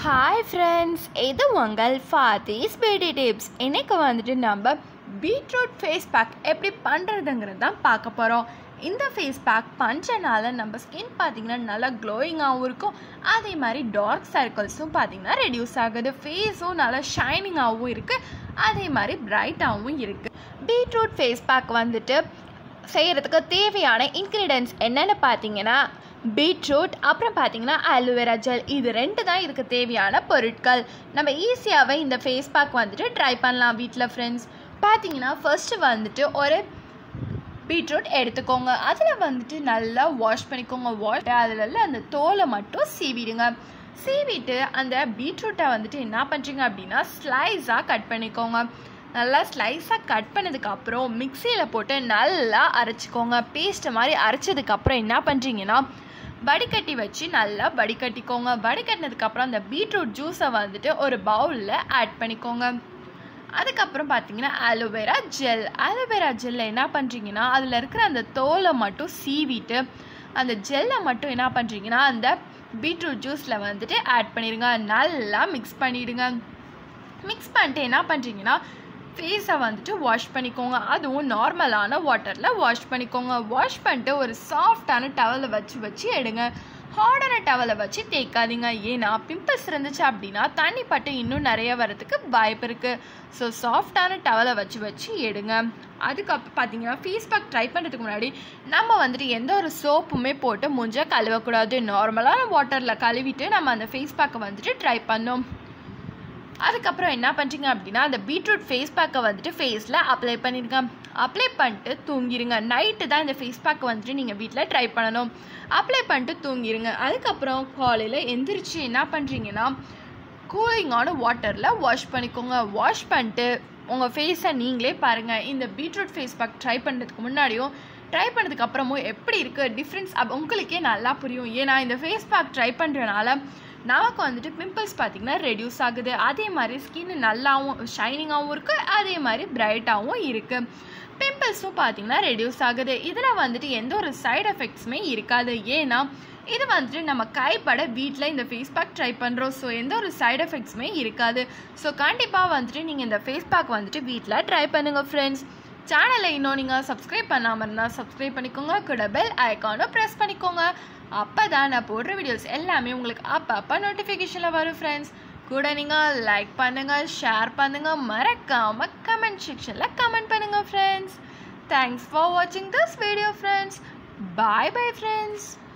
hi friends இது உங்கள் ஃபாத்திஸ் beauty tips இன்னைக்கு வந்துட்டு நம்ம பீட்ரூட் ஃபேஸ் பேக் எப்படி பண்ணுறதுங்கிறது தான் பார்க்க போகிறோம் இந்த ஃபேஸ் பேக் பஞ்சனால நம்ம ஸ்கின் பார்த்தீங்கன்னா நல்லா க்ளோயிங்காகவும் இருக்கும் அதே மாதிரி டார்க் சர்க்கிள்ஸும் பார்த்தீங்கன்னா ரெடியூஸ் ஆகுது ஃபேஸும் நல்லா ஷைனிங்காகவும் இருக்குது அதே மாதிரி பிரைட்டாகவும் இருக்குது பீட்ரூட் ஃபேஸ் பேக் வந்துட்டு செய்கிறதுக்கு தேவையான இன்க்ரீடியன்ஸ் என்னென்னு பார்த்தீங்கன்னா பீட்ரூட் அப்புறம் பார்த்தீங்கன்னா ஆலோவேரா ஜெல் இது ரெண்டு தான் இதுக்கு தேவையான பொருட்கள் நம்ம ஈஸியாகவே இந்த ஃபேஸ் பேக் வந்துட்டு ட்ரை பண்ணலாம் வீட்டில் ஃப்ரெண்ட்ஸ் பார்த்தீங்கன்னா ஃபர்ஸ்ட்டு வந்துட்டு ஒரு பீட்ரூட் எடுத்துக்கோங்க அதில் வந்துட்டு நல்லா வாஷ் பண்ணிக்கோங்க வாஷ் அதில் அந்த தோலை மட்டும் சீவிடுங்க சீவிட்டு அந்த பீட்ரூட்டை வந்துட்டு என்ன பண்ணுறீங்க அப்படின்னா ஸ்லைஸாக கட் பண்ணிக்கோங்க நல்லா ஸ்லைஸாக கட் பண்ணதுக்கப்புறம் மிக்சியில் போட்டு நல்லா அரைச்சிக்கோங்க பேஸ்ட்டு மாதிரி அரைச்சதுக்கப்புறம் என்ன பண்ணுறீங்கன்னா வடிகட்டி வச்சு நல்லா வடிகட்டிக்கோங்க வடிகட்டினதுக்கப்புறம் அந்த பீட்ரூட் ஜூஸை வந்துட்டு ஒரு பவுலில் ஆட் பண்ணிக்கோங்க அதுக்கப்புறம் பார்த்தீங்கன்னா ஆலோவேரா ஜெல் ஆலோவேரா ஜெல்ல என்ன பண்ணுறீங்கன்னா அதில் இருக்கிற அந்த தோலை மட்டும் சீவிட்டு அந்த ஜெல்லை மட்டும் என்ன பண்ணுறீங்கன்னா அந்த பீட்ரூட் ஜூஸில் வந்துட்டு ஆட் பண்ணிடுங்க நல்லா மிக்ஸ் பண்ணிவிடுங்க மிக்ஸ் பண்ணிட்டு என்ன பண்ணுறீங்கன்னா ஃபேஸை வந்துட்டு வாஷ் பண்ணிக்கோங்க அதுவும் நார்மலான வாட்டரில் வாஷ் பண்ணிக்கோங்க வாஷ் பண்ணிட்டு ஒரு சாஃப்டான டவலை வச்சு வச்சு எடுங்க ஹார்டான டவலை வச்சு தேய்க்காதீங்க ஏன்னா பிம்பிள்ஸ் இருந்துச்சு அப்படின்னா தண்ணி பட்டு இன்னும் நிறைய வரதுக்கு வாய்ப்பு இருக்குது ஸோ சாஃப்டான டவலை வச்சு வச்சு எடுங்க அதுக்கப்புறம் பார்த்தீங்கன்னா ஃபேஸ் பேக் ட்ரை பண்ணுறதுக்கு முன்னாடி நம்ம வந்துட்டு எந்த ஒரு சோப்புமே போட்டு மூஞ்ச கழுவக்கூடாது நார்மலான வாட்டரில் கழுவிட்டு நம்ம அந்த ஃபேஸ் பேக்கை வந்துட்டு ட்ரை பண்ணோம் அதுக்கப்புறம் என்ன பண்ணுறீங்க அப்படின்னா அந்த பீட்ரூட் ஃபேஸ் பேக்கை வந்துட்டு ஃபேஸில் அப்ளை பண்ணிடுங்க அப்ளை பண்ணிட்டு தூங்கிடுங்க நைட்டு தான் இந்த ஃபேஸ் பேக்கை வந்துட்டு நீங்கள் வீட்டில் ட்ரை பண்ணணும் அப்ளை பண்ணிட்டு தூங்கிடுங்க அதுக்கப்புறம் காலையில் எந்திரிச்சு என்ன பண்ணுறீங்கன்னா கூலிங்கான வாட்டரில் வாஷ் பண்ணிக்கோங்க வாஷ் பண்ணிட்டு உங்கள் ஃபேஸை நீங்களே பாருங்கள் இந்த பீட்ரூட் ஃபேஸ் பேக் ட்ரை பண்ணுறதுக்கு முன்னாடியும் ட்ரை பண்ணதுக்கு அப்புறமும் எப்படி இருக்குது டிஃப்ரென்ஸ் அப் உங்களுக்கே நல்லா புரியும் ஏன்னா இந்த ஃபேஸ் பேக் ட்ரை பண்ணுறதுனால நமக்கு வந்துட்டு பிம்பிள்ஸ் பார்த்திங்கன்னா ரெடியூஸ் ஆகுது அதே மாதிரி ஸ்கின் நல்லாவும் ஷைனிங்காகவும் இருக்குது அதே மாதிரி பிரைட்டாகவும் இருக்குது பிம்பிள்ஸும் பார்த்திங்கன்னா ரெடியூஸ் ஆகுது இதில் வந்துட்டு எந்த ஒரு சைடு எஃபெக்ட்ஸுமே இருக்காது ஏன்னா இது வந்துட்டு நம்ம கைப்பட வீட்டில் இந்த ஃபேஸ் பேக் ட்ரை பண்ணுறோம் ஸோ எந்த ஒரு சைடு எஃபெக்ட்ஸுமே இருக்காது ஸோ கண்டிப்பாக வந்துட்டு நீங்கள் இந்த ஃபேஸ் பேக் வந்துட்டு வீட்டில் ட்ரை பண்ணுங்கள் ஃப்ரெண்ட்ஸ் சேனலை இன்னும் நீங்கள் சப்ஸ்கிரைப் பண்ணாமல் இருந்தால் சப்ஸ்கிரைப் பண்ணிக்கோங்க கூட பெல் ஐக்கானும் ப்ரெஸ் பண்ணிக்கோங்க அப்போ தான் நான் போடுற வீடியோஸ் எல்லாமே உங்களுக்கு அப்போ அப்போ நோட்டிஃபிகேஷனில் வரும் ஃப்ரெண்ட்ஸ் கூட நீங்கள் லைக் பண்ணுங்கள் ஷேர் பண்ணுங்கள் மறக்காமல் கமெண்ட் செக்ஷனில் கமெண்ட் பண்ணுங்கள் ஃப்ரெண்ட்ஸ் தேங்க்ஸ் ஃபார் வாட்சிங் this video friends bye bye friends